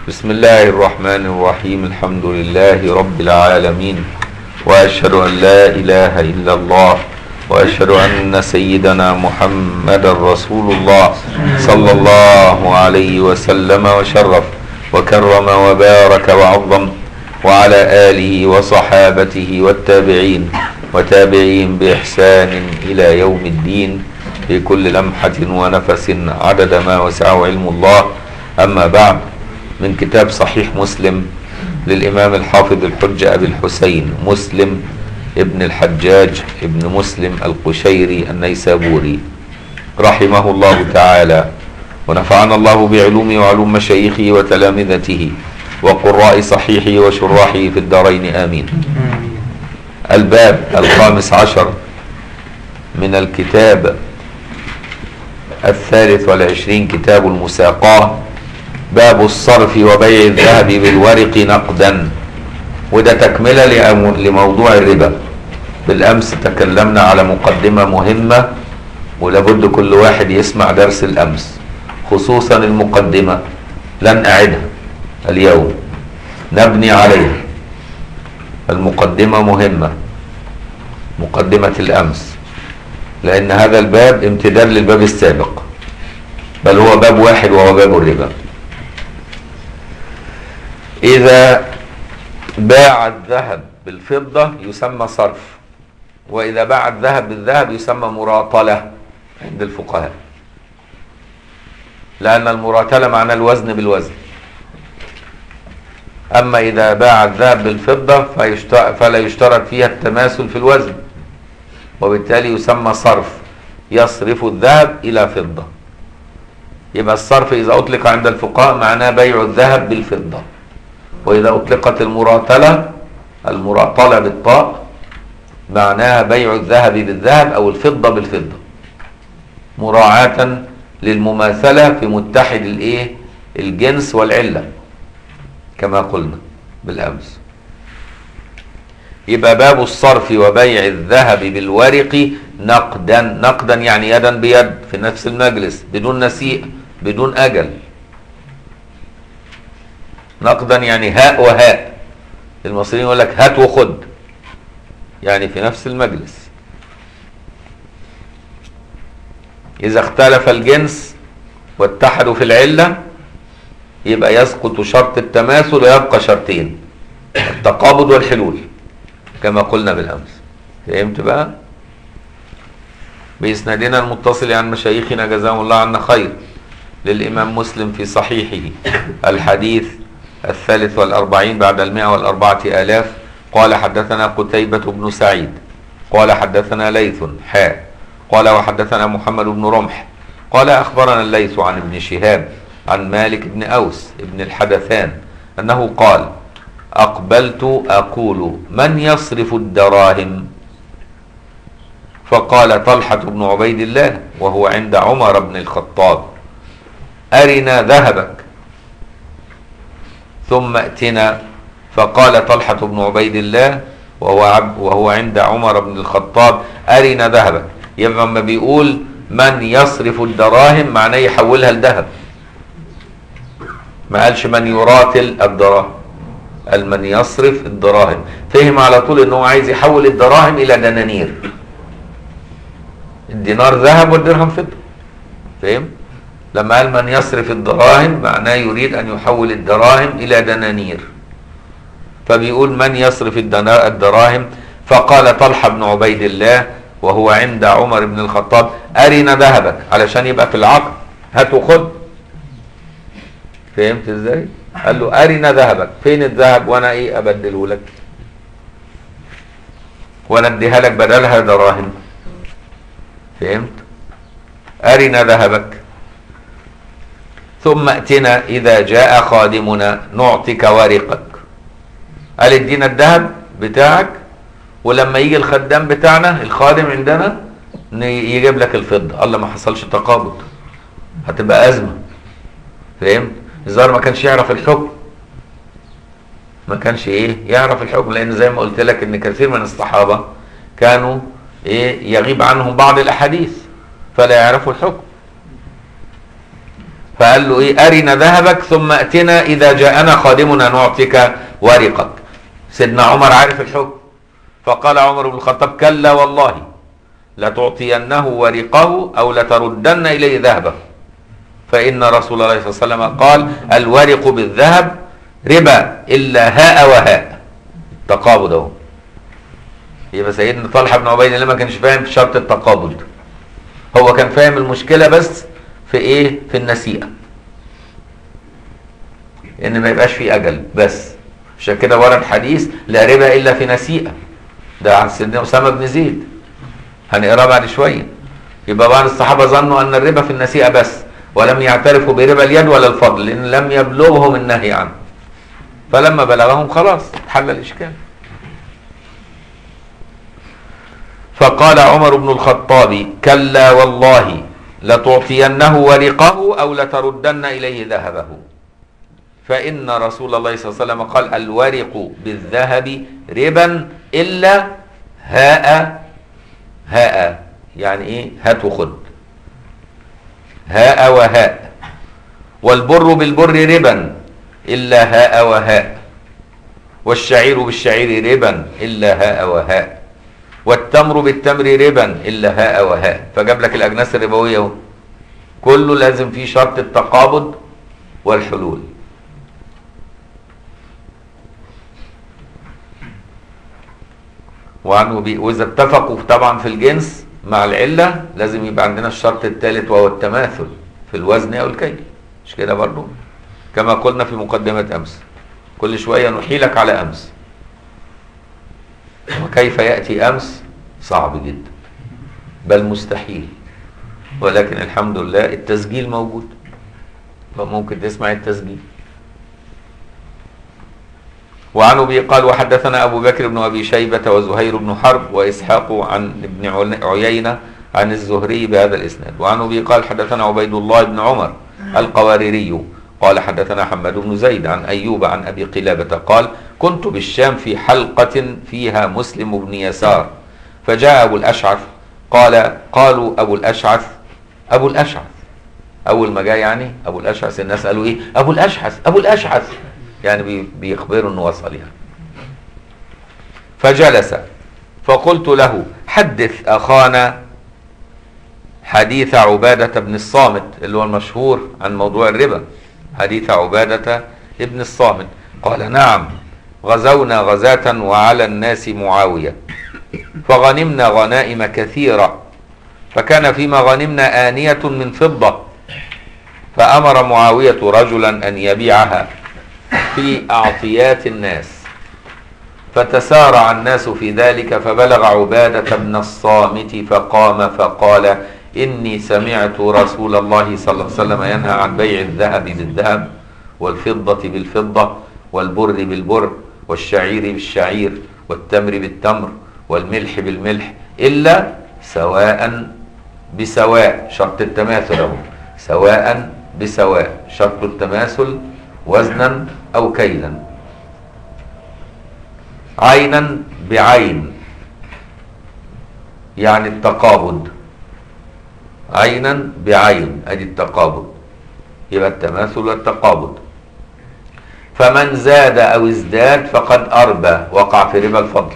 بسم الله الرحمن الرحيم الحمد لله رب العالمين واشهد ان لا اله الا الله واشهد ان سيدنا محمد رسول الله صلى الله عليه وسلم وشرف وكرم وبارك وعظم وعلى اله وصحابته والتابعين وتابعين باحسان الى يوم الدين في كل لمحه ونفس عدد ما وسعه علم الله اما بعد من كتاب صحيح مسلم للإمام الحافظ الحجة أبي الحسين مسلم ابن الحجاج ابن مسلم القشيري النيسابوري رحمه الله تعالى ونفعنا الله بعلومه وعلوم مشايخه وتلامذته وقراء صحيحه وشراحه في الدارين آمين الباب الخامس عشر من الكتاب الثالث والعشرين كتاب المساقاه باب الصرف وبيع الذهب بالورق نقدا وده تكمله لموضوع الربا بالامس تكلمنا على مقدمه مهمه ولابد كل واحد يسمع درس الامس خصوصا المقدمه لن اعدها اليوم نبني عليها المقدمه مهمه مقدمه الامس لان هذا الباب امتداد للباب السابق بل هو باب واحد وهو باب الربا إذا باع الذهب بالفضة يسمى صرف وإذا باع الذهب بالذهب يسمى مراطلة عند الفقهاء لأن المراتلة معناه الوزن بالوزن أما إذا باع الذهب بالفضة فلا يشترط فيها التماثل في الوزن وبالتالي يسمى صرف يصرف الذهب إلى فضة يبقى الصرف إذا أطلق عند الفقهاء معناه بيع الذهب بالفضة وإذا أطلقت المراتلة المراطلة بالطاء معناها بيع الذهب بالذهب أو الفضة بالفضة مراعاة للمماثلة في متحد الإيه الجنس والعلة كما قلنا بالأمس يبقى باب الصرف وبيع الذهب بالورق نقدا نقدا يعني يدا بيد في نفس المجلس بدون نسيء بدون أجل نقدا يعني هاء وهاء المصريين يقول لك هات وخد يعني في نفس المجلس إذا اختلف الجنس واتحدوا في العلة يبقى يسقط شرط التماثل ويبقى شرطين التقابض والحلول كما قلنا بالأمس فهمت بقى بإسنادنا المتصل عن مشايخنا جزاهم الله عنا خير للإمام مسلم في صحيحه الحديث الثالث والأربعين بعد المئة والأربعة آلاف قال حدثنا قتيبة بن سعيد قال حدثنا ليث حاء قال وحدثنا محمد بن رمح قال أخبرنا الليث عن ابن شهاب عن مالك بن أوس ابن الحدثان أنه قال أقبلت أقول من يصرف الدراهم فقال طلحة بن عبيد الله وهو عند عمر بن الخطاب أرنا ذهبك ثم ائتنا فقال طلحة بن عبيد الله وهو, عب وهو عند عمر بن الخطاب أرنا ذهبا يبقى لما بيقول من يصرف الدراهم معناه يحولها لذهب ما قالش من يراتل الدراهم قال من يصرف الدراهم فهم على طول انه عايز يحول الدراهم الى دنانير الدينار ذهب والدرهم فضه فهم لما قال من يصرف الدراهم معناه يريد أن يحول الدراهم إلى دنانير فبيقول من يصرف الدراهم فقال طلحة بن عبيد الله وهو عند عمر بن الخطاب أرنا ذهبك علشان يبقى في العقد هات وخد فهمت ازاي قال له أرنا ذهبك فين الذهب وانا ايه ابدله لك وانا اديها لك بدلها دراهم فهمت أرنا ذهبك ثم ائتنا إذا جاء خادمنا نعطيك ورقك قال ادينا الذهب بتاعك ولما يجي الخدام بتاعنا الخادم عندنا يجيب لك الفضة الله ما حصلش تقابض هتبقى أزمة فهمت الظاهر ما كانش يعرف الحكم ما كانش ايه يعرف الحكم لان زي ما قلت لك ان كثير من الصحابة كانوا ايه يغيب عنهم بعض الاحاديث فلا يعرفوا الحكم فقال له ايه ارنا ذهبك ثم اتنا اذا جاءنا خادمنا نعطيك ورقك سيدنا عمر عارف الحكم فقال عمر بن الخطاب كلا والله لتعطينه ورقه او لتردن اليه ذهبه فان رسول الله صلى الله عليه وسلم قال الورق بالذهب ربا الا هاء وهاء تقابض اهو يبقى سيدنا طلحه بن عبيد الله ما كانش فاهم شرط التقابض هو كان فاهم المشكله بس في ايه في النسيئه ان ما يبقاش في اجل بس عشان كده ورد حديث لا ربا الا في نسيئه ده عن سيدنا اسامه بن زيد هنقراه بعد شويه يبقى بعض الصحابه ظنوا ان الربا في النسيئه بس ولم يعترفوا بربا اليد ولا الفضل لان لم يبلغهم النهي عنه فلما بلغهم خلاص حل الاشكال فقال عمر بن الخطاب كلا والله لتعطينه ورقه او لتردن اليه ذهبه فان رسول الله صلى الله عليه وسلم قال الورق بالذهب ربا الا هاء هاء يعني ايه هات وخد هاء وهاء والبر بالبر ربا الا هاء وهاء والشعير بالشعير ربا الا هاء وهاء والتمر بالتمر ربا الا هاء وهاء فجاب لك الاجناس الربويه اهو كله لازم فيه شرط التقابض والحلول وعنه بي واذا اتفقوا طبعا في الجنس مع العله لازم يبقى عندنا الشرط الثالث وهو التماثل في الوزن او الكيل مش كده برضو كما قلنا في مقدمه امس كل شويه نحيلك على امس وكيف ياتي امس صعب جدا بل مستحيل ولكن الحمد لله التسجيل موجود فممكن تسمع التسجيل وعن ابي قال وحدثنا ابو بكر بن ابي شيبه وزهير بن حرب واسحاق عن ابن عيينه عن الزهري بهذا الاسناد وعن ابي قال حدثنا عبيد الله بن عمر القواريري قال حدثنا حماد بن زيد عن ايوب عن ابي قلابه قال كنت بالشام في حلقه فيها مسلم بن يسار فجاء ابو الاشعث قال قالوا ابو الاشعث ابو الاشعث اول ما جاء يعني ابو الاشعث الناس قالوا ايه ابو الاشعث ابو الاشعث يعني بي- بيخبروا انه وصل يعني فجلس فقلت له حدث اخانا حديث عبادة بن الصامت اللي هو المشهور عن موضوع الربا حديث عبادة ابن الصامت قال نعم غزونا غزاة وعلى الناس معاوية فغنمنا غنائم كثيرة فكان فيما غنمنا آنية من فضة فأمر معاوية رجلا أن يبيعها في أعطيات الناس فتسارع الناس في ذلك فبلغ عبادة بن الصامت فقام فقال إني سمعت رسول الله صلى الله عليه وسلم ينهى عن بيع الذهب بالذهب والفضة بالفضة والبر بالبر والشعير بالشعير والتمر بالتمر والملح بالملح إلا سواء بسواء شرط التماثل أهو سواء بسواء شرط التماثل وزنا أو كيلا عينا بعين يعني التقابض عينا بعين ادي التقابض يبقى التماثل والتقابض فمن زاد او ازداد فقد اربى وقع في ربا الفضل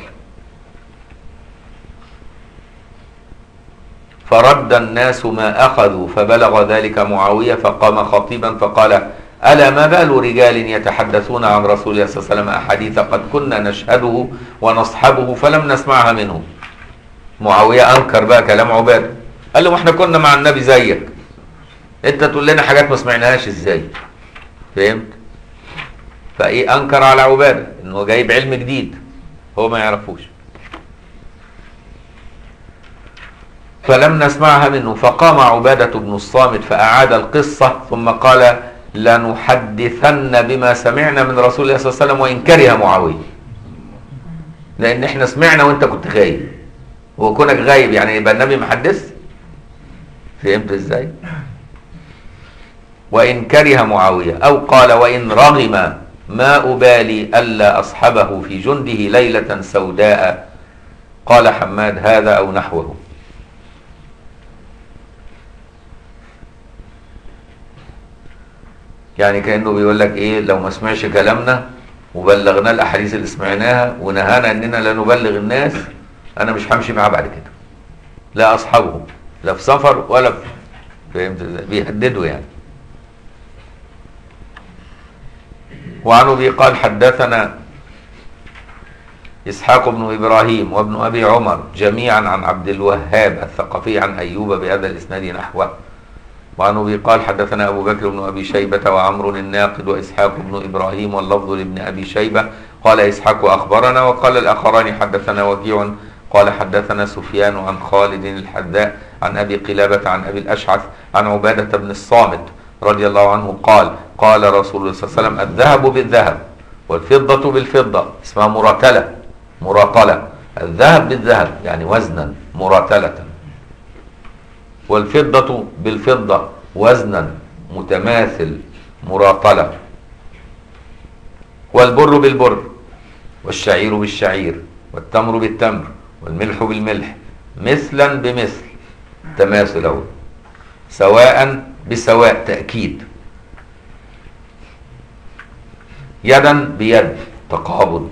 فرد الناس ما اخذوا فبلغ ذلك معاويه فقام خطيبا فقال الا ما بال رجال يتحدثون عن رسول الله صلى الله عليه وسلم احاديث قد كنا نشهده ونصحبه فلم نسمعها منه معاويه انكر بقى كلام عباده قال له ما احنا كنا مع النبي زيك انت تقول لنا حاجات ما سمعناهاش ازاي فهمت فايه انكر على عباده انه جايب علم جديد هو ما يعرفوش فلم نسمعها منه فقام عبادة بن الصامت فأعاد القصة ثم قال لنحدثن بما سمعنا من رسول الله صلى الله عليه وسلم وإن كره معاوية لأن احنا سمعنا وانت كنت غايب وكونك غايب يعني يبقى النبي محدث فهمت ازاي وإن كره معاوية أو قال وإن رغم ما أبالي ألا أصحبه في جنده ليلة سوداء قال حماد هذا أو نحوه يعني كانه بيقول لك ايه لو ما سمعش كلامنا وبلغنا الاحاديث اللي سمعناها ونهانا اننا لا نبلغ الناس انا مش همشي معاه بعد كده لا اصحابه لا في سفر ولا في فهمت ازاي بيهددوا يعني وعن ابي قال حدثنا اسحاق بن ابراهيم وابن ابي عمر جميعا عن عبد الوهاب الثقفي عن ايوب بهذا الاسناد نحوه وعن ابي قال حدثنا ابو بكر بن ابي شيبه وعمر الناقد واسحاق بن ابراهيم واللفظ لابن ابي شيبه قال اسحاق اخبرنا وقال الاخران حدثنا وكيع قال حدثنا سفيان عن خالد الحذاء عن ابي قلابه عن ابي الاشعث عن عباده بن الصامت رضي الله عنه قال قال رسول الله صلى الله عليه وسلم الذهب بالذهب والفضه بالفضه اسمها مراتله مراطله الذهب بالذهب يعني وزنا مراتله والفضة بالفضة وزنا متماثل مراطلة والبر بالبر والشعير بالشعير والتمر بالتمر والملح بالملح مثلا بمثل تماثل أهو سواء بسواء تأكيد يدا بيد تقابض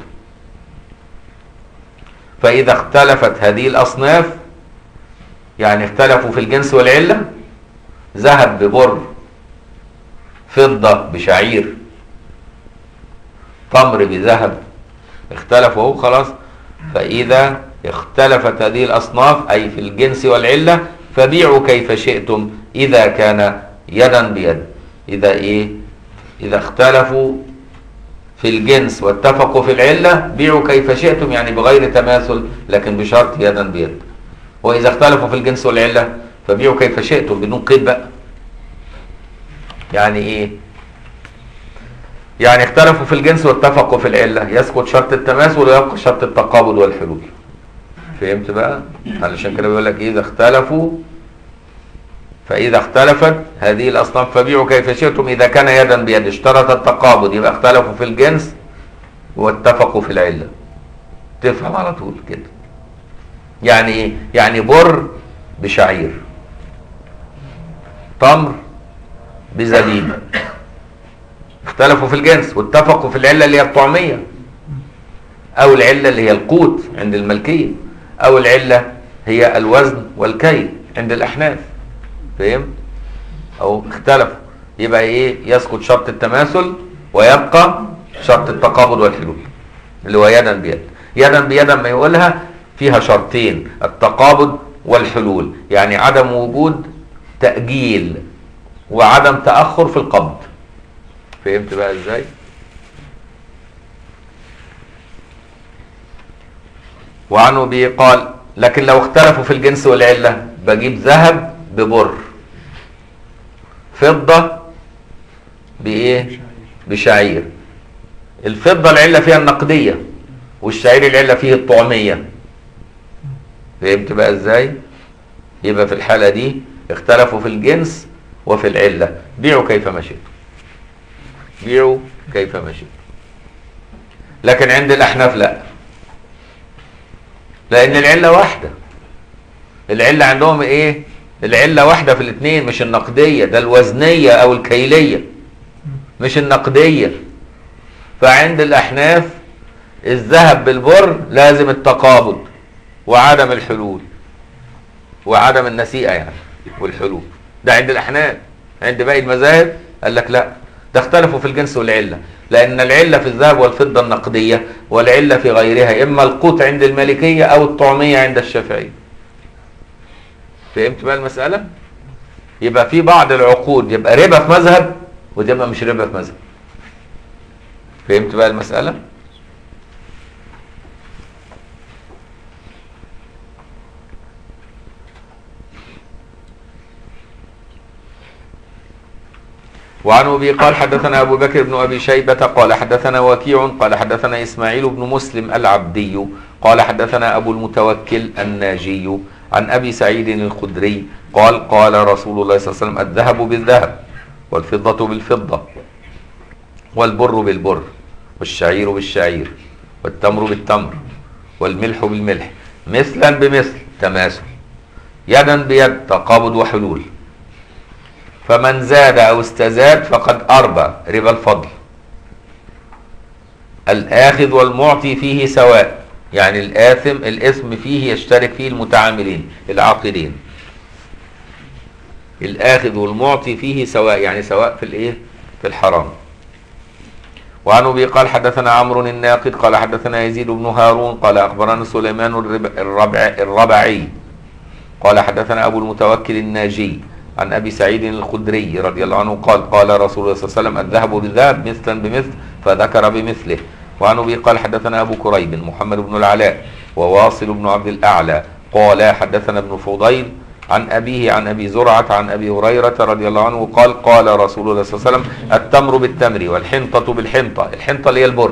فإذا اختلفت هذه الأصناف يعني اختلفوا في الجنس والعلة ذهب ببر فضة بشعير تمر بذهب اختلفوا اهو خلاص فإذا اختلفت هذه الأصناف أي في الجنس والعلة فبيعوا كيف شئتم إذا كان يدا بيد إذا إيه إذا اختلفوا في الجنس واتفقوا في العلة بيعوا كيف شئتم يعني بغير تماثل لكن بشرط يدا بيد وإذا اختلفوا في الجنس والعلة فبيعوا كيف شئتم بدون قيد بقى يعني إيه يعني اختلفوا في الجنس واتفقوا في العلة يسقط شرط التماثل ويبقى شرط التقابض والحلول فهمت بقى علشان كده بيقول لك إذا اختلفوا فإذا اختلفت هذه الأصناف فبيعوا كيف شئتم إذا كان يدا بيد اشترط التقابض يبقى اختلفوا في الجنس واتفقوا في العلة تفهم على طول كده يعني ايه يعني بر بشعير تمر بزبيب اختلفوا في الجنس واتفقوا في العله اللي هي الطعميه او العله اللي هي القوت عند الملكيه او العله هي الوزن والكيل عند الاحناف فهمت او اختلفوا يبقى ايه يسقط شرط التماثل ويبقى شرط التقابض والحلول اللي هو يدا بيد يدا بيد ما يقولها فيها شرطين التقابض والحلول يعني عدم وجود تأجيل وعدم تأخر في القبض فهمت بقى ازاي وعنه به قال لكن لو اختلفوا في الجنس والعلة بجيب ذهب ببر فضة بإيه بشعير الفضة العلة فيها النقدية والشعير العلة فيه الطعمية فهمت بقى ازاي يبقى في الحالة دي اختلفوا في الجنس وفي العلة بيعوا كيف ما شئتم بيعوا كيف ما شئتم لكن عند الأحناف لا لأن العلة واحدة العلة عندهم ايه العلة واحدة في الاثنين مش النقدية ده الوزنية أو الكيلية مش النقدية فعند الأحناف الذهب بالبر لازم التقابض وعدم الحلول وعدم النسيئة يعني والحلول ده عند الأحناف عند باقي المذاهب قال لك لا ده اختلفوا في الجنس والعلة لأن العلة في الذهب والفضة النقدية والعلة في غيرها إما القوت عند المالكية أو الطعمية عند الشافعية فهمت بقى المسألة؟ يبقى في بعض العقود يبقى ربا في مذهب وتبقى مش ربا في مذهب فهمت بقى المسألة؟ وعن ابي قال حدثنا ابو بكر بن ابي شيبه قال حدثنا وكيع قال حدثنا اسماعيل بن مسلم العبدي قال حدثنا ابو المتوكل الناجي عن ابي سعيد الخدري قال قال رسول الله صلى الله عليه وسلم الذهب بالذهب والفضه بالفضه والبر بالبر والشعير بالشعير والتمر بالتمر والملح بالملح مثلا بمثل تماثل يدا بيد تقابض وحلول فمن زاد أو استزاد فقد أربى ربا الفضل الآخذ والمعطي فيه سواء يعني الآثم الإثم فيه يشترك فيه المتعاملين العاقلين الآخذ والمعطي فيه سواء يعني سواء في الإيه في الحرام وعن ابي قال حدثنا عمرو الناقد قال حدثنا يزيد بن هارون قال اخبرنا سليمان الربع الربعي قال حدثنا ابو المتوكل الناجي عن ابي سعيد الخدري رضي الله عنه قال قال رسول الله صلى الله عليه وسلم الذهب بالذهب مثلا بمثل فذكر بمثله وعن ابي قال حدثنا ابو كريب محمد بن العلاء وواصل بن عبد الاعلى قال حدثنا ابن فضيل عن أبيه عن أبي زرعة عن أبي هريرة رضي الله عنه قال قال رسول الله صلى الله عليه وسلم التمر بالتمر والحنطة بالحنطة الحنطة اللي هي البر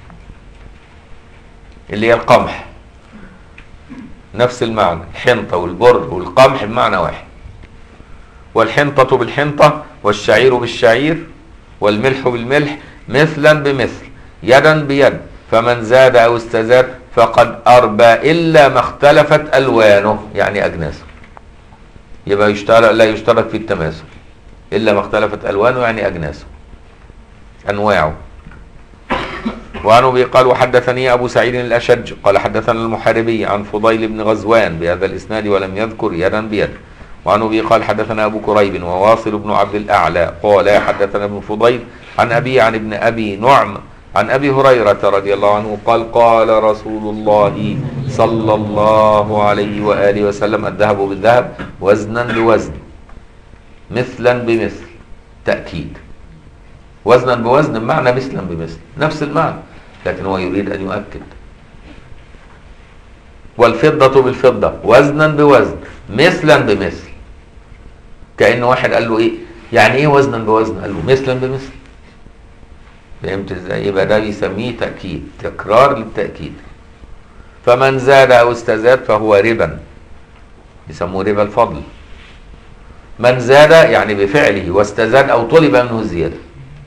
اللي هي القمح نفس المعنى الحنطة والبر والقمح بمعنى واحد والحنطة بالحنطة والشعير بالشعير والملح بالملح مثلا بمثل يدا بيد فمن زاد أو استزاد فقد أربى إلا ما اختلفت ألوانه يعني أجناسه يبقى يشترط لا يشترط في التماثل الا ما اختلفت الوانه يعني اجناسه انواعه وعن ابي قال وحدثني ابو سعيد الاشج قال حدثنا المحاربي عن فضيل بن غزوان بهذا الاسناد ولم يذكر يدا بيد وعن ابي قال حدثنا ابو كريب وواصل بن عبد الاعلى قال حدثنا ابن فضيل عن ابي عن ابن ابي نعم عن ابي هريره رضي الله عنه قال قال رسول الله صلى الله عليه واله وسلم الذهب بالذهب وزنا بوزن مثلا بمثل تاكيد وزنا بوزن بمعنى مثلا بمثل نفس المعنى لكن هو يريد ان يؤكد والفضة بالفضة وزنا بوزن مثلا بمثل كأن واحد قال له ايه يعني ايه وزنا بوزن قال له مثلا بمثل فهمت ازاي يبقى ده بيسميه تأكيد تكرار للتأكيد فمن زاد او استزاد فهو ربا يسموه ربا الفضل من زاد يعني بفعله واستزاد او طلب منه الزياده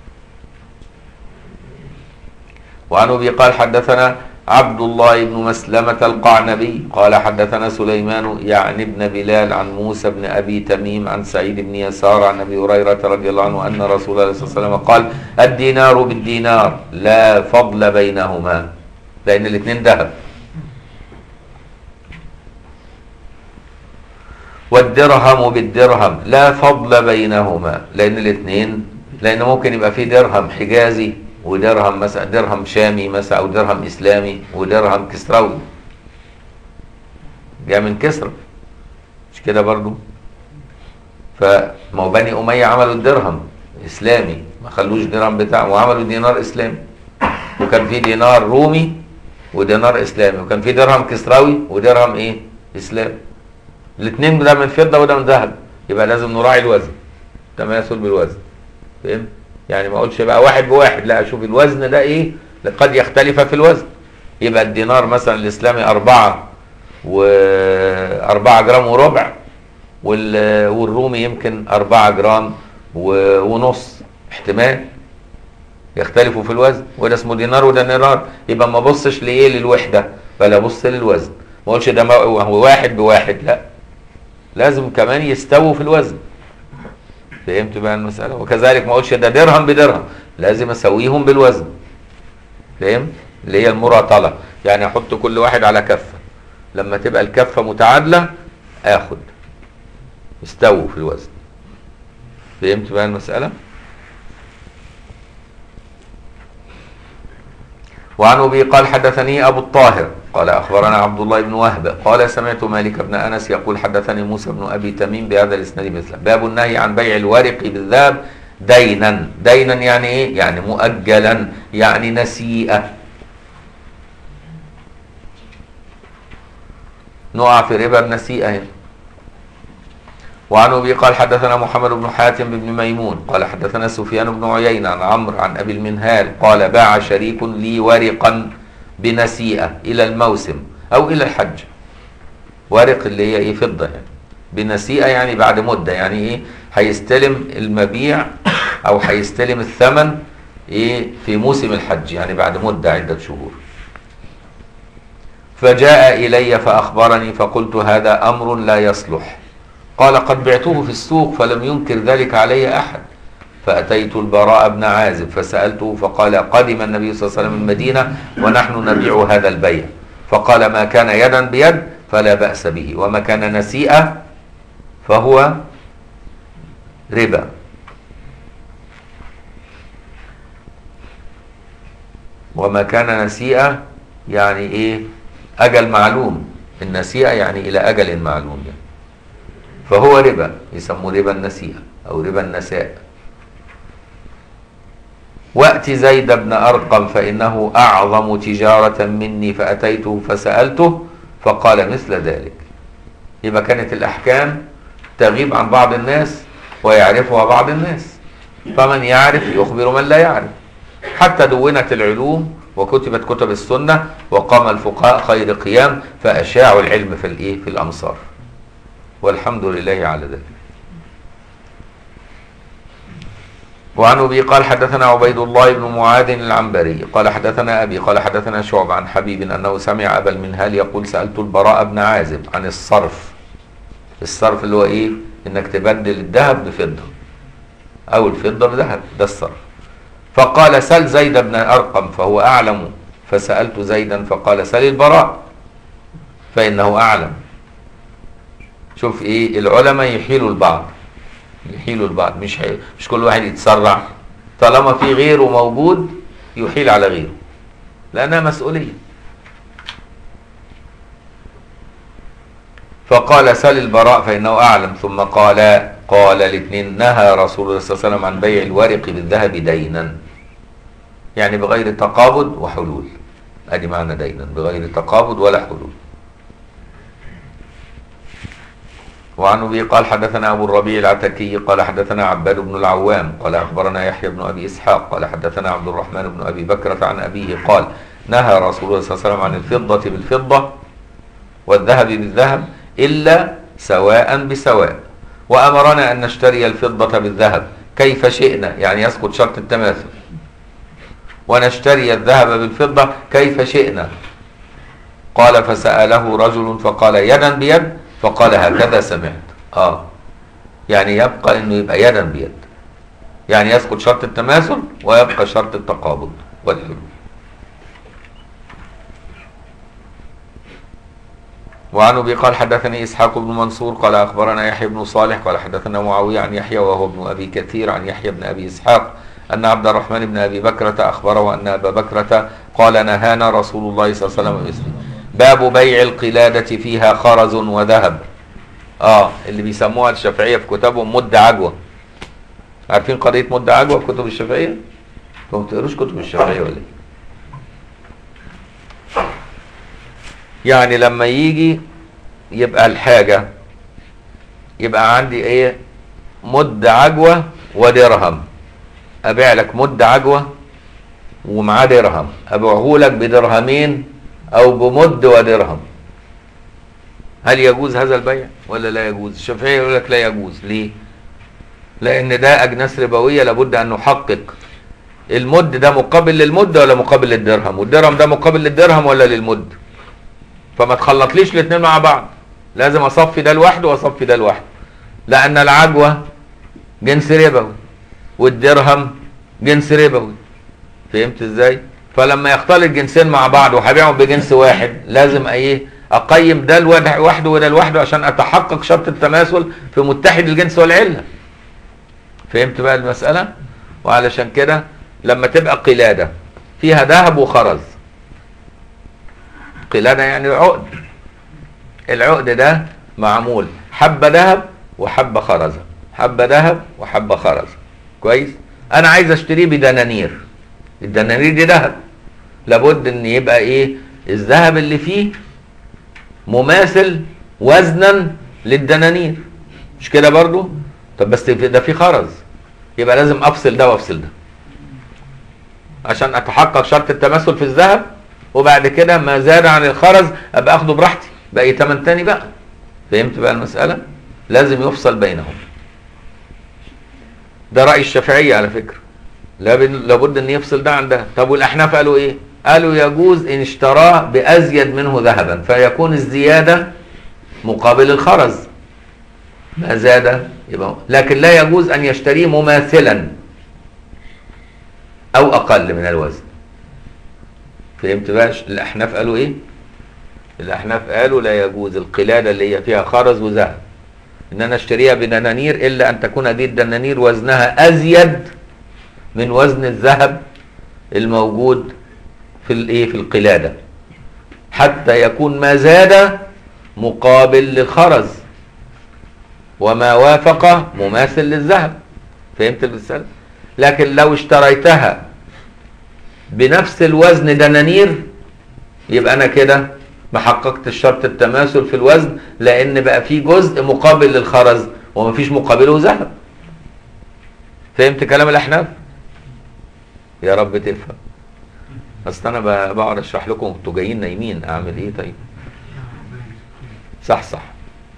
وعن ابي قال حدثنا عبد الله بن مسلمة القعنبي قال حدثنا سليمان يعني ابن بلال عن موسى بن أبي تميم عن سعيد بن يسار عن أبي هريرة رضي الله عنه أن رسول الله صلى الله عليه وسلم قال الدينار بالدينار لا فضل بينهما لأن الاثنين ذهب والدرهم بالدرهم لا فضل بينهما لأن الاثنين لأن ممكن يبقى في درهم حجازي ودرهم مثلا درهم شامي مثلا او درهم اسلامي ودرهم كسروي جاء من كسرى مش كده برضو فما هو بني اميه عملوا الدرهم اسلامي ما خلوش درهم بتاعهم وعملوا دينار اسلامي وكان في دينار رومي ودينار اسلامي وكان في درهم كسروي ودرهم ايه اسلامي الاثنين ده من فضه وده من ذهب يبقى لازم نراعي الوزن تماثل بالوزن فهمت يعني ما اقولش بقى واحد بواحد لا اشوف الوزن ده ايه قد يختلف في الوزن يبقى الدينار مثلا الاسلامي أربعة وأربعة جرام وربع والرومي يمكن أربعة جرام ونص احتمال يختلفوا في الوزن وده اسمه دينار وده دينار يبقى ما ابصش لايه للوحده بل ابص للوزن ما اقولش ده هو واحد بواحد لا لازم كمان يستووا في الوزن فهمت بقى المسألة وكذلك ما اقولش ده درهم بدرهم لازم اسويهم بالوزن فهمت اللي هي المراطلة يعني احط كل واحد على كفة لما تبقى الكفة متعادلة اخد استووا في الوزن فهمت بقى المسألة وعن ابي قال حدثني ابو الطاهر قال اخبرنا عبد الله بن وهب قال سمعت مالك بن انس يقول حدثني موسى بن ابي تميم بهذا الاسناد مثله باب النهي عن بيع الورق بالذهب دينا دينا يعني ايه يعني مؤجلا يعني نسيئه نقع في ربا النسيئه هنا وعن ابي قال حدثنا محمد بن حاتم بن ميمون قال حدثنا سفيان بن عيينة عن عمرو عن ابي المنهال قال باع شريك لي ورقا بنسيئة الى الموسم او الى الحج ورق اللي هي ايه فضة يعني بنسيئة يعني بعد مدة يعني ايه هيستلم المبيع او هيستلم الثمن ايه في موسم الحج يعني بعد مدة عدة شهور فجاء الي فاخبرني فقلت هذا امر لا يصلح قال قد بعته في السوق فلم ينكر ذلك علي أحد فأتيت البراء بن عازب فسألته فقال قدم النبي صلى الله عليه وسلم المدينة ونحن نبيع هذا البيع فقال ما كان يدا بيد فلا بأس به وما كان نسيئة فهو ربا وما كان نسيئة يعني ايه اجل معلوم النسيئة يعني الى اجل معلوم يعني. فهو ربا يسموه ربا النسيئة او ربا النساء وأت زيد بن أرقم فإنه أعظم تجارة مني فأتيته فسألته فقال مثل ذلك يبقى كانت الأحكام تغيب عن بعض الناس ويعرفها بعض الناس فمن يعرف يخبر من لا يعرف حتى دونت العلوم وكتبت كتب السنة وقام الفقهاء خير قيام فأشاعوا العلم في الإيه في الأمصار والحمد لله على ذلك وعن ابي قال حدثنا عبيد الله بن معاذ العنبري قال حدثنا ابي قال حدثنا شعب عن حبيب انه سمع ابا المنهال يقول سالت البراء بن عازب عن الصرف الصرف اللي هو ايه انك تبدل الذهب بفضه او الفضه بذهب ده الصرف فقال سل زيد بن ارقم فهو اعلم فسالت زيدا فقال سل البراء فانه اعلم شوف ايه العلماء يحيلوا البعض يحيلوا البعض مش حي... مش كل واحد يتسرع طالما في غيره موجود يحيل على غيره لانها مسؤوليه فقال سل البراء فانه اعلم ثم قال قال الاثنين نهى رسول الله صلى الله عليه وسلم عن بيع الورق بالذهب دينا يعني بغير تقابض وحلول ادي معنى دينا بغير تقابض ولا حلول وعن ابي قال حدثنا ابو الربيع العتكي قال حدثنا عباد بن العوام قال اخبرنا يحيى بن ابي اسحاق قال حدثنا عبد الرحمن بن ابي بكرة عن ابيه قال نهى رسول الله صلى الله عليه وسلم عن الفضة بالفضة والذهب بالذهب الا سواء بسواء وامرنا ان نشتري الفضة بالذهب كيف شئنا يعني يسقط شرط التماثل ونشتري الذهب بالفضة كيف شئنا قال فسأله رجل فقال يدا بيد فقال هكذا سمعت اه يعني يبقى انه يبقى يدا بيد يعني يسقط شرط التماثل ويبقى شرط التقابض والحلول وعن ابي قال حدثني اسحاق بن منصور قال اخبرنا يحيى بن صالح قال حدثنا معاويه عن يحيى وهو ابن ابي كثير عن يحيى بن ابي اسحاق ان عبد الرحمن بن ابي بكرة اخبره ان ابا بكرة قال نهانا رسول الله صلى الله عليه وسلم باسمه باب بيع القلادة فيها خرز وذهب اه اللي بيسموها الشافعية في كتبهم مد عجوة عارفين قضية مد عجوة في كتب الشافعية؟ انتوا ما بتقروش كتب الشافعية ولا ايه؟ يعني لما يجي يبقى الحاجة يبقى عندي ايه مد عجوة ودرهم ابيع لك مد عجوة ومعاه درهم ابيعه لك بدرهمين او بمد ودرهم هل يجوز هذا البيع ولا لا يجوز الشافعية يقول لك لا يجوز ليه لان ده اجناس ربوية لابد ان نحقق المد ده مقابل للمد ولا مقابل للدرهم والدرهم ده مقابل للدرهم ولا للمد فما تخلطليش الاثنين مع بعض لازم اصفي ده لوحده واصفي ده لوحده لان العجوة جنس ربوي والدرهم جنس ربوي فهمت ازاي فلما يختلط جنسين مع بعض وهبيعهم بجنس واحد لازم ايه اقيم ده لوحده وده لوحده عشان اتحقق شرط التماثل في متحد الجنس والعله فهمت بقى المساله وعلشان كده لما تبقى قلاده فيها ذهب وخرز قلاده يعني عقد العقد ده معمول حبه ذهب وحبه خرزه حبه ذهب وحبه خرزه كويس انا عايز اشتريه بدنانير الدنانير دي ذهب لابد ان يبقى ايه الذهب اللي فيه مماثل وزنا للدنانير مش كده برضو طب بس ده في خرز يبقى لازم افصل ده وافصل ده عشان اتحقق شرط التماثل في الذهب وبعد كده ما زاد عن الخرز ابقى اخده براحتي بقى تمن تاني بقى فهمت بقى المسألة لازم يفصل بينهم ده رأي الشافعية على فكرة لابد ان يفصل ده عن ده طب والاحناف قالوا ايه قالوا يجوز ان اشتراه بازيد منه ذهبا فيكون الزيادة مقابل الخرز ما زاد يبقى لكن لا يجوز ان يشتريه مماثلا او اقل من الوزن فهمت بقى الاحناف قالوا ايه الاحناف قالوا لا يجوز القلاده اللي هي فيها خرز وذهب ان انا اشتريها بدنانير الا ان تكون هذه الدنانير وزنها ازيد من وزن الذهب الموجود في الايه في القلاده حتى يكون ما زاد مقابل للخرز وما وافق مماثل للذهب فهمت المثال لكن لو اشتريتها بنفس الوزن دنانير يبقى انا كده ما حققتش شرط التماثل في الوزن لان بقى في جزء مقابل للخرز ومفيش مقابله ذهب فهمت كلام الاحناف يا رب تفهم اصل انا ب- بقعد اشرح لكم انتوا جايين نايمين اعمل ايه طيب صح صح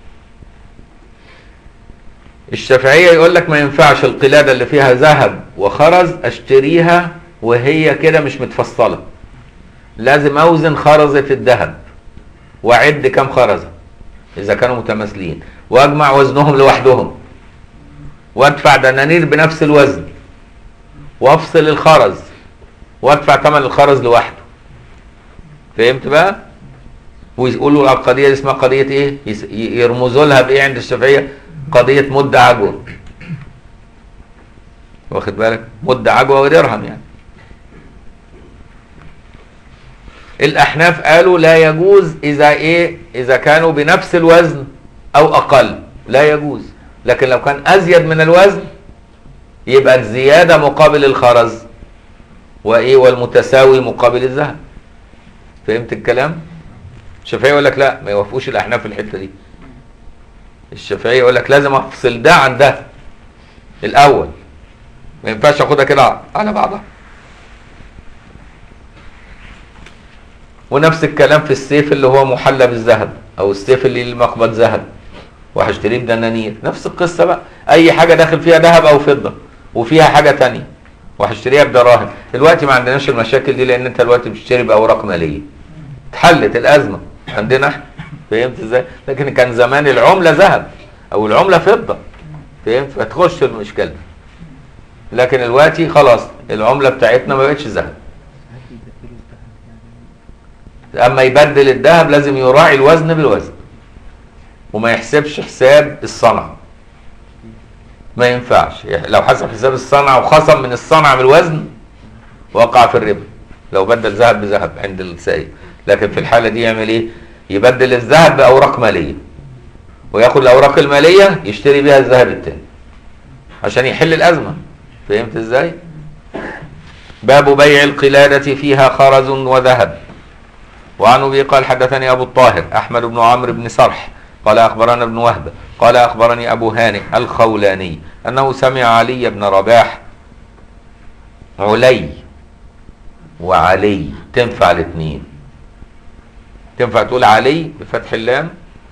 الشافعية يقول لك ما ينفعش القلادة اللي فيها ذهب وخرز اشتريها وهي كده مش متفصلة لازم اوزن خرزة الذهب واعد كام خرزة اذا كانوا متماثلين واجمع وزنهم لوحدهم وادفع دنانير بنفس الوزن وافصل الخرز وادفع ثمن الخرز لوحده فهمت بقى ويقولوا القضيه دي اسمها قضيه ايه يس- ي- يرمزوا لها بايه عند الشافعيه قضيه مد عجوه واخد بالك مد عجوه ودرهم يعني الاحناف قالوا لا يجوز اذا ايه اذا كانوا بنفس الوزن او اقل لا يجوز لكن لو كان ازيد من الوزن يبقى الزياده مقابل الخرز وايه والمتساوي مقابل الذهب فهمت الكلام الشافعي يقول لك لا ما يوافقوش الاحناف في الحته دي الشافعي يقول لك لازم افصل ده عن ده الاول ما ينفعش اخدها كده على بعضها ونفس الكلام في السيف اللي هو محلى بالذهب او السيف اللي ليه مقبض ذهب وهشتريه بدنانير نفس القصه بقى اي حاجه داخل فيها ذهب او فضه وفيها حاجه تانية وهشتريها بدراهم دلوقتي ما عندناش المشاكل دي لان انت دلوقتي بتشتري باوراق ماليه اتحلت الازمه عندنا احنا فهمت ازاي لكن كان زمان العمله ذهب او العمله فضه فهمت فتخش المشكله لكن دلوقتي خلاص العمله بتاعتنا ما بقتش ذهب اما يبدل الذهب لازم يراعي الوزن بالوزن وما يحسبش حساب الصنعه ما ينفعش لو حسب حساب الصنعه وخصم من الصنعه بالوزن وقع في الربا لو بدل ذهب بذهب عند السائل لكن في الحاله دي يعمل ايه يبدل الذهب باوراق ماليه وياخد الاوراق الماليه يشتري بيها الذهب التاني عشان يحل الازمه فهمت ازاي باب بيع القلاده فيها خرز وذهب وعن ابي قال حدثني ابو الطاهر احمد بن عمرو بن صرح قال اخبرنا ابن وهب قال اخبرني ابو هانئ الخولاني انه سمع علي بن رباح علي وعلي تنفع الاثنين تنفع تقول علي بفتح اللام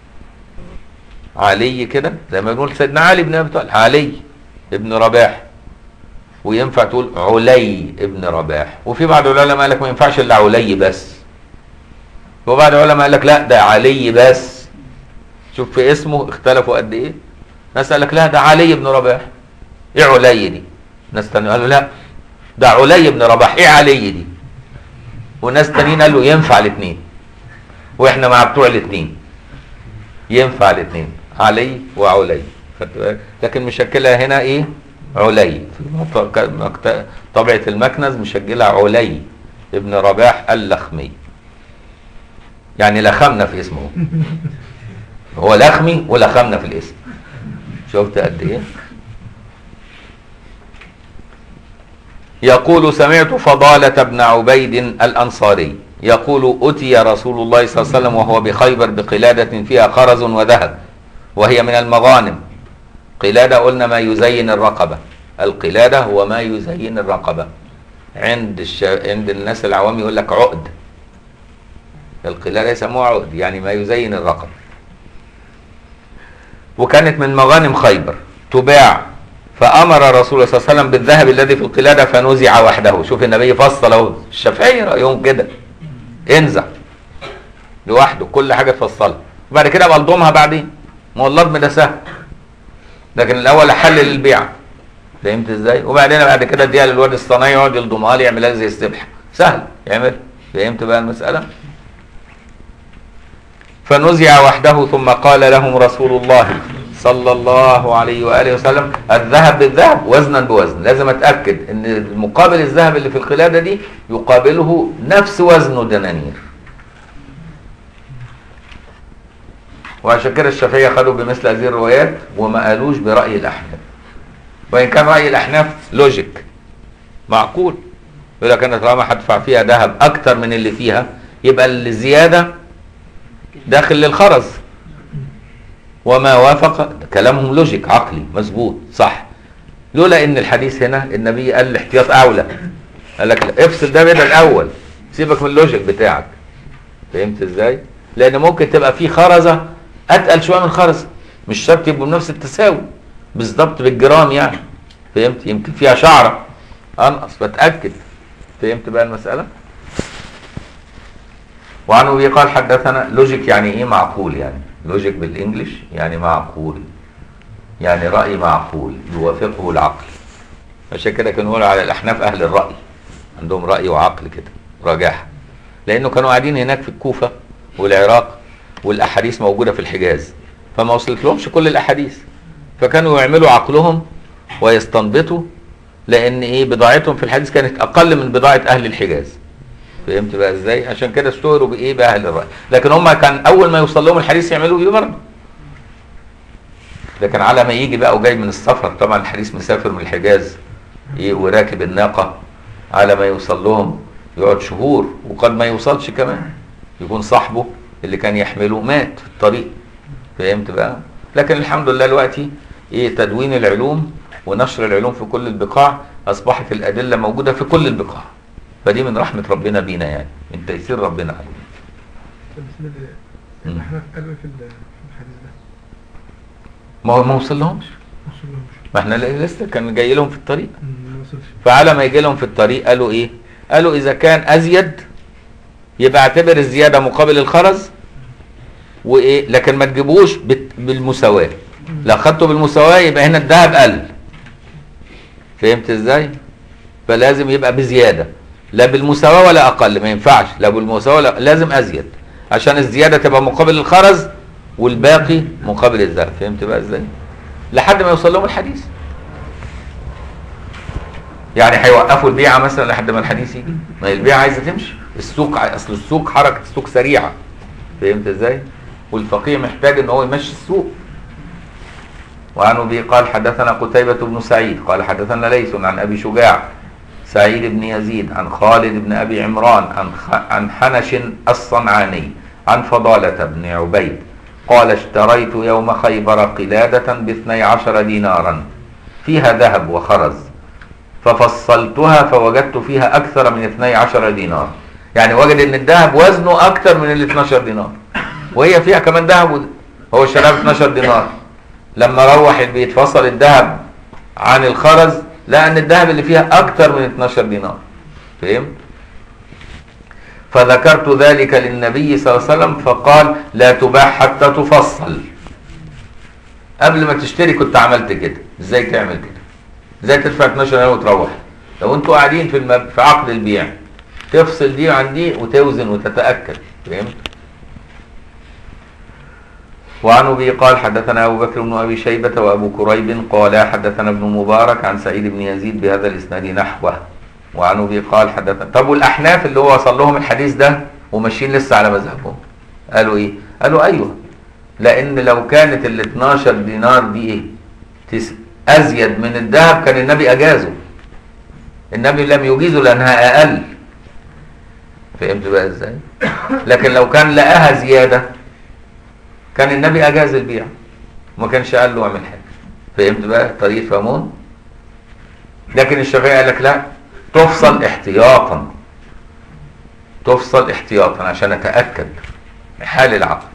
علي كده زي ما بنقول سيدنا علي بن ابي طالب علي ابن رباح وينفع تقول علي ابن رباح وفي بعض العلماء قال لك ما ينفعش الا علي بس وبعض العلماء قال لك لا ده علي بس شوف في اسمه اختلفوا قد ايه ناس قال لك لا ده علي بن رباح ايه علي دي ناس تانيين قالوا لا ده علي بن رباح ايه علي دي وناس تانيين قالوا ينفع الاثنين واحنا مع بتوع الاثنين ينفع الاثنين علي وعلي خدت بالك؟ لكن مشكلها هنا ايه علي في المط- مكت- طبعة المكنز مشكلها علي ابن رباح اللخمي يعني لخمنا في اسمه هو لخمي ولخمنا في الاسم شفت قد ايه يقول سمعت فضالة بن عبيد الأنصاري يقول أتي رسول الله صلى الله عليه وسلم وهو بخيبر بقلادة فيها خرز وذهب وهي من المغانم قلادة قلنا ما يزين الرقبة القلادة هو ما يزين الرقبة عند الش... عند الناس العوام يقول لك عقد القلادة يسموها عقد يعني ما يزين الرقبة وكانت من مغانم خيبر تباع فامر رسول الله صلى الله عليه وسلم بالذهب الذي في القلاده فنزع وحده شوف النبي فصل اهو الشافعي رايهم كده انزع لوحده كل حاجه تفصلها وبعد كده ابقى الضمها بعدين ما هو اللضم ده سهل لكن الاول احلل البيع فهمت ازاي وبعدين بعد كده اديها للواد الصنايعي يقعد يلضمها لي يعملها زي السبحه سهل يعمل فهمت بقى المساله فنزع وحده ثم قال لهم رسول الله صلى الله عليه واله وسلم الذهب بالذهب وزنا بوزن لازم اتاكد ان مقابل الذهب اللي في القلاده دي يقابله نفس وزنه دنانير وعشان كده الشافعيه خدوا بمثل هذه الروايات وما قالوش براي الاحناف وان كان راي الاحناف لوجيك معقول يقول لك انا طالما هدفع فيها ذهب اكتر من اللي فيها يبقى الزياده داخل للخرز وما وافق كلامهم لوجيك عقلي مظبوط صح لولا ان الحديث هنا النبي قال الاحتياط اولى قال لك لا، افصل ده بدل الاول سيبك من اللوجيك بتاعك فهمت ازاي لان ممكن تبقى في خرزه اتقل شويه من خرزه مش شرط يبقوا بنفس التساوي بالظبط بالجرام يعني فهمت يمكن فيها شعره انقص بتاكد فهمت بقى المساله وعن ابي قال حدثنا لوجيك يعني ايه معقول يعني لوجيك بالانجلش يعني معقول يعني راي معقول يوافقه العقل عشان كده كانوا يقولوا على الاحناف اهل الراي عندهم راي وعقل كده رجاحه لانه كانوا قاعدين هناك في الكوفه والعراق والاحاديث موجوده في الحجاز فما وصلت لهمش كل الاحاديث فكانوا يعملوا عقلهم ويستنبطوا لان ايه بضاعتهم في الحديث كانت اقل من بضاعه اهل الحجاز فهمت بقى ازاي عشان كده اشتهروا بايه باهل الراي لكن هم كان اول ما يوصل لهم الحديث يعملوا بيه برضه لكن على ما يجي بقى وجاي من السفر طبعا الحديث مسافر من الحجاز ايه وراكب الناقه على ما يوصل لهم يقعد شهور وقد ما يوصلش كمان يكون صاحبه اللي كان يحمله مات في الطريق فهمت بقى لكن الحمد لله دلوقتي ايه تدوين العلوم ونشر العلوم في كل البقاع اصبحت الادله موجوده في كل البقاع فدي من رحمه ربنا بينا يعني من تيسير ربنا علينا طب بسم الله مم. احنا قالوا إيه في ال- في الحديث ده ما هو ما وصلهمش ما وصلهمش ما احنا لسه كان جاي لهم في الطريق مم، ما وصلش فعلى ما يجي لهم في الطريق قالوا ايه قالوا اذا كان ازيد يبقى اعتبر الزياده مقابل الخرز وايه لكن ما تجيبوش بت- بالمساواه لو خدته بالمساواه يبقى هنا الذهب قل فهمت ازاي فلازم يبقى بزياده لا بالمساواه ولا اقل ما ينفعش لا بالمساواه ولا لازم ازيد عشان الزياده تبقى مقابل الخرز والباقي مقابل الذهب فهمت بقى ازاي لحد ما يوصل لهم الحديث يعني هيوقفوا البيعه مثلا لحد ما الحديث يجي ما هي البيعه عايزه تمشي السوق ع- اصل السوق حركه السوق سريعه فهمت ازاي والفقيه محتاج ان هو يمشي السوق وعن ابي قال حدثنا قتيبة بن سعيد قال حدثنا ليث عن ابي شجاع سعيد بن يزيد عن خالد بن ابي عمران عن خ... عن حنش الصنعاني عن فضالة بن عبيد قال اشتريت يوم خيبر قلادة باثني عشر دينارا فيها ذهب وخرز ففصلتها فوجدت فيها أكثر من 12 دينار يعني وجد ان الذهب وزنه أكثر من ال 12 دينار وهي فيها كمان ذهب ود- هو اشتراها ب 12 دينار لما روح البيت فصل الذهب عن الخرز لقى ان الذهب اللي فيها أكثر من 12 دينار فهمت؟ فذكرت ذلك للنبي صلى الله عليه وسلم فقال لا تباع حتى تفصل قبل ما تشتري كنت عملت كده ازاي تعمل كده ازاي تدفع 12 دينار وتروح لو انتوا قاعدين في المب... في عقد البيع تفصل دي عن دي وتوزن وتتاكد فهمت وعن ابي قال حدثنا ابو بكر بن ابي شيبه وابو كريب قال حدثنا ابن مبارك عن سعيد بن يزيد بهذا الاسناد نحوه وعن ابي قال حدثنا طب والاحناف اللي هو وصل لهم الحديث ده وماشيين لسه على مذهبهم قالوا ايه قالوا ايوه لان لو كانت ال 12 دينار دي ايه تس... ازيد من الذهب كان النبي اجازه النبي لم يجيزه لانها اقل فهمت بقى ازاي لكن لو كان لقاها زياده كان النبي اجاز البيع وما كانش قال له اعمل حاجه فهمت بقى طريقه فهمون لكن الشافعي قال لك لا تفصل احتياطا تفصل احتياطا عشان اتاكد حال العقد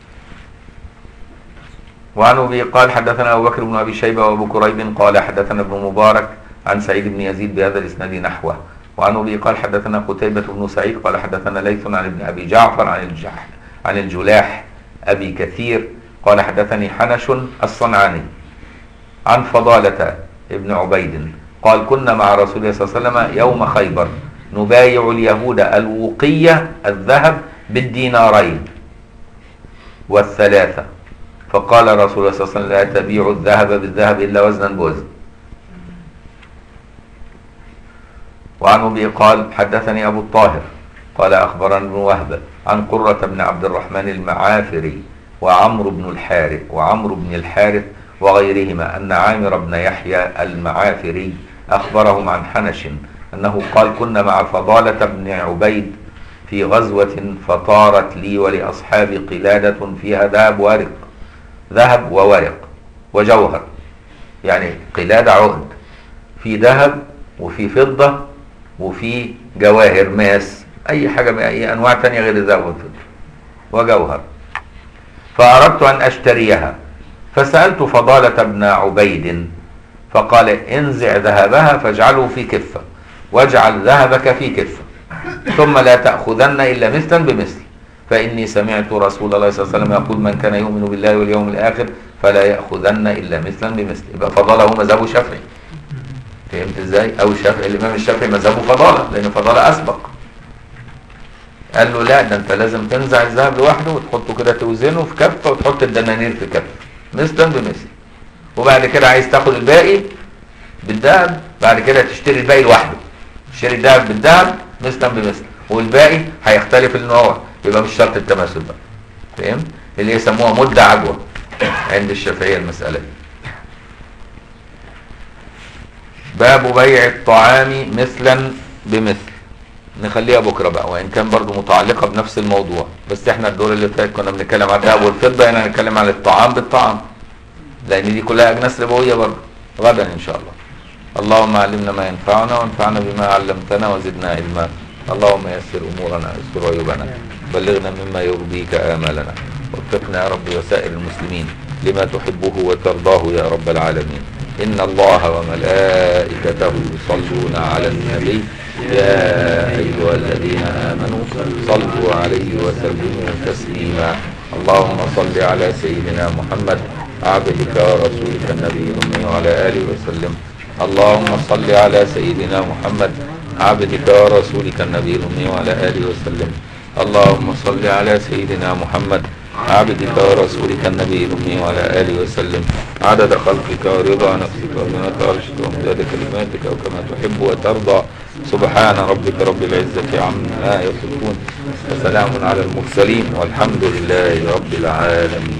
وعن ابي قال حدثنا ابو بكر بن ابي شيبه وابو كريب قال حدثنا ابن مبارك عن سعيد بن يزيد بهذا الاسناد نحوه وعن ابي قال حدثنا قتيبة بن سعيد قال حدثنا ليث عن ابن ابي جعفر عن الجح عن الجلاح ابي كثير قال حدثني حنش الصنعاني عن فضالة ابن عبيد قال كنا مع رسول الله صلى الله عليه وسلم يوم خيبر نبايع اليهود الوقية الذهب بالدينارين والثلاثة فقال رسول الله صلى الله عليه وسلم لا تبيع الذهب بالذهب إلا وزنا بوزن وعن أبي قال حدثني أبو الطاهر قال أخبرنا ابن وهب عن قرة بن عبد الرحمن المعافري وعمرو بن الحارث وعمرو بن الحارث وغيرهما أن عامر بن يحيى المعافري أخبرهم عن حنش أنه قال كنا مع فضالة بن عبيد في غزوة فطارت لي ولأصحابي قلادة فيها ذهب ورق ذهب وورق وجوهر يعني قلادة عقد في ذهب وفي فضة وفي جواهر ماس أي حاجة من أي أنواع تانية غير الذهب والفضة وجوهر فأردت أن أشتريها فسألت فضالة بن عبيد فقال انزع ذهبها فاجعله في كفة واجعل ذهبك في كفة ثم لا تأخذن إلا مثلا بمثل فإني سمعت رسول الله صلى الله عليه وسلم يقول من كان يؤمن بالله واليوم الآخر فلا يأخذن إلا مثلا بمثل يبقى فضاله مذهب الشافعي فهمت ازاي؟ أو الشافعي الإمام الشافعي مذهبه فضالة لأن فضالة أسبق قال له لا ده أنت لازم تنزع الذهب لوحده وتحطه كده توزنه في كفة وتحط الدنانير في كفة مثلا بمثل وبعد كده عايز تاخد الباقي بالذهب بعد كده تشتري الباقي لوحده تشتري الذهب بالذهب مثلا بمثل والباقي هيختلف النوع يبقى مش شرط التماثل بقى فهمت اللي يسموها مدة عجوة عند الشافعية المسألة دي باب بيع الطعام مثلا بمثل نخليها بكره بقى وان كان برضو متعلقه بنفس الموضوع بس احنا الدور اللي فات كنا بنتكلم عن الذهب والفضه هنا هنتكلم عن الطعام بالطعام لان دي كلها اجناس ربويه برضو غدا ان شاء الله اللهم علمنا ما ينفعنا وانفعنا بما علمتنا وزدنا علما اللهم يسر امورنا يسر عيوبنا بلغنا مما يرضيك امالنا وفقنا يا رب وسائر المسلمين لما تحبه وترضاه يا رب العالمين ان الله وملائكته يصلون على النبي يا ايها الذين امنوا صلوا عليه وسلموا تسليما اللهم صل على سيدنا محمد عبدك ورسولك النبي الامي وعلى اله وسلم اللهم صل على سيدنا محمد عبدك ورسولك النبي الأمي وعلى آله وسلم اللهم صل على سيدنا محمد عبدك ورسولك النبي الأمي وعلى آله وسلم عدد خلقك ورضا نفسك وزنة عرشك وامداد كلماتك وكما تحب وترضى سبحان ربك رب العزة عما يصفون وسلام على المرسلين والحمد لله رب العالمين